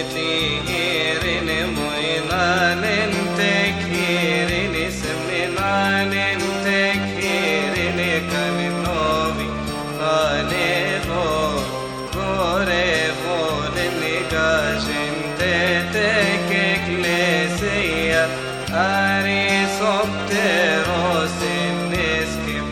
Ari sopteros in niskim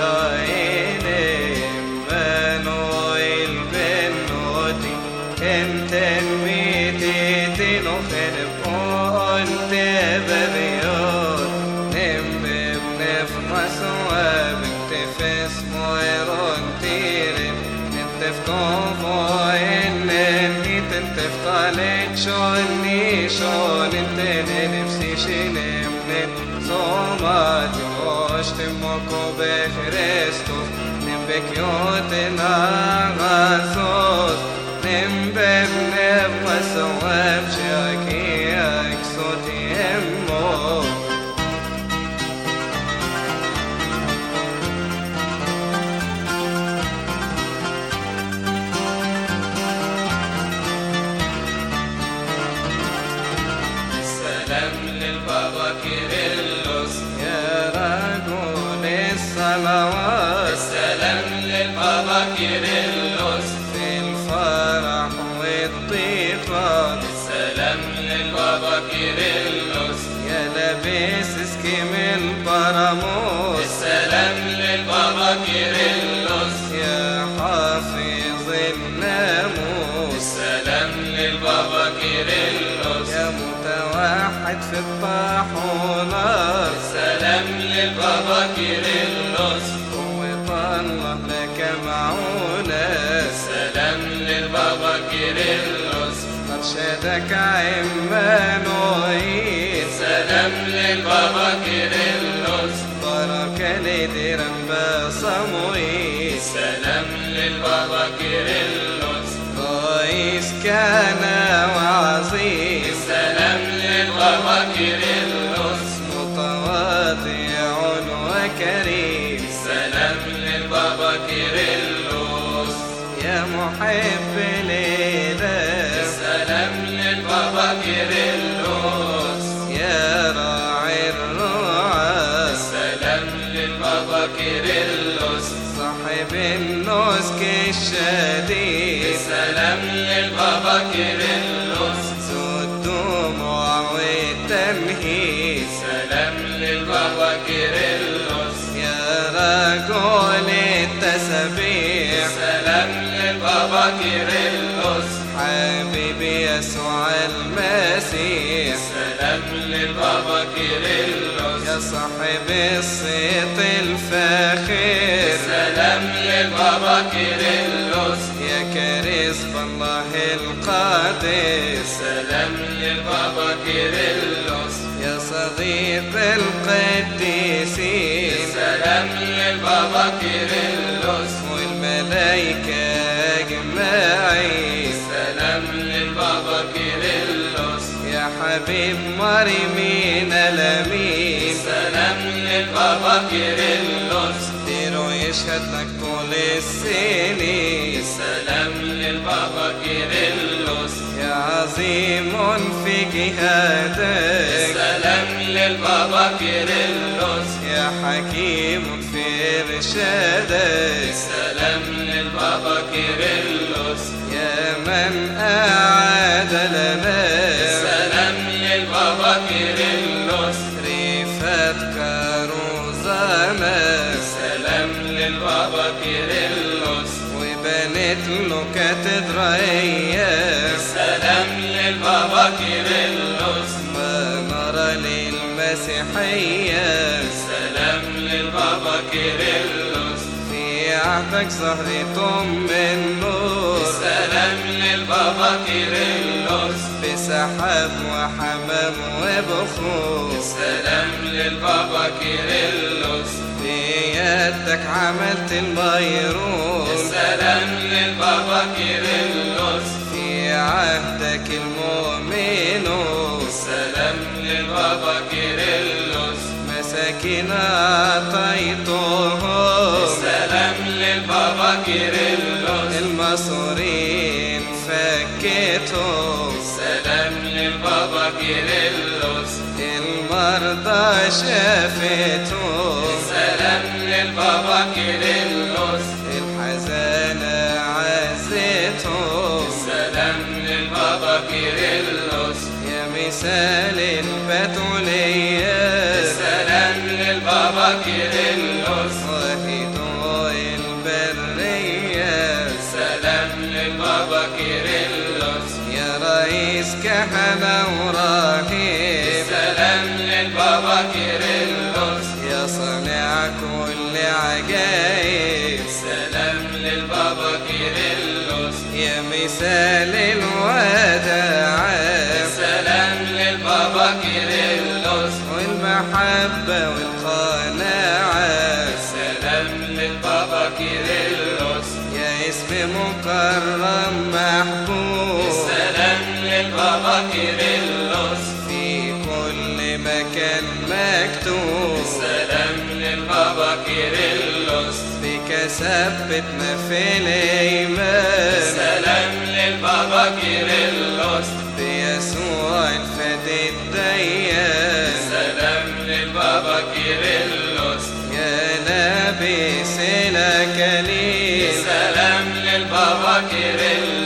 shainim beno il benoti enten miti tinochen ponte beviot nimbim nef maswab tefes moiron tirim entef konvoin enten طالت شوني شون انت نفسي شنم صومات وش تمكو بخريستوس نم بكيوتنا غاسوس نم ببنب وسوف شاكي اكسوتي امو الصلوات السلام للبابا كيرلس في الفرح والضيقات السلام للبابا كيرلس يا لابس سكيم البراموس السلام للبابا كيرلس يا حافظ الناموس السلام للبابا كيرلس يا متوحد في الطاحونات السلام للبابا كيرلس قوة الله لك معونة السلام للبابا كيرلس أرشدك عمانوئيل السلام للبابا كيرلس بركة لديران بصموئيل السلام للبابا كيرلس رئيس كان وعظيم السلام للبابا كيرلس متواضع وكريم السلام للبابا كيرلس يا محب لله السلام للبابا كيرلس يا راعي الرعاة السلام للبابا كيرلس صاحب النسك الشديد السلام للبابا كيرلس ذو الدموع والتمهيد السلام للبابا كيرلس يا رجل التسبيح السلام للبابا كيرلس حبيبي يسوع المسيح السلام للبابا كيرلس يا صاحب الصيت الفاخر السلام للبابا كيرلس يا كريس بالله القادس السلام للبابا كيرلس يا صديق القديسين السلام للبابا كيرلس والملائكة أجمعين السلام للبابا كيرلس يا حبيب مريمين الأمين السلام للبابا كيرلس ديرو يشهد لك طول السنين السلام للبابا كيرلس يا عظيم في جهادك السلام للبابا كيرلس يا حكيم في إرشادك السلام للبابا كيرلس يا من أعاد لنا السلام للبابا كيرلس ريفات كاروزانا السلام للبابا كيرلس وبنت له كاتدرائية السلام للبابا كيرلس ما نرى للمسيحية السلام للبابا كيرلس في عهدك زهرة من نور السلام للبابا كيرلس بسحاب وحمام وبخور السلام للبابا كيرلس بيدك عملت البيرون السلام للبابا كيرلس في عهدك المؤمنون السلام للبابا كيرلس مساكين أعطيتهم السلام للبابا كيرلس المصورين فكيتهم السلام المرضى شافته سلام للبابا كيرلس الحزان عزته سلام للبابا كيرلس يا مثال البتولية سلام للبابا كيرلس وحيدو البرية سلام للبابا كيرلس يا رئيس كهنة وراهب سلام للبابا كيرلس يا صانع كل عجائب سلام للبابا كيرلس يا مثال الوداع سلام للبابا كيرلس والمحبة والقناعة سلام للبابا كيرلس يا اسم مكرم محبوب سلام للبابا كيرلس في كل مكان مكتوب سلام للبابا كيرلس بك ثبتنا في الإيمان سلام للبابا كيرلس بيسوع الفدي الديان سلام للبابا كيرلس يا لابس الأكاليل سلام للبابا كيرلس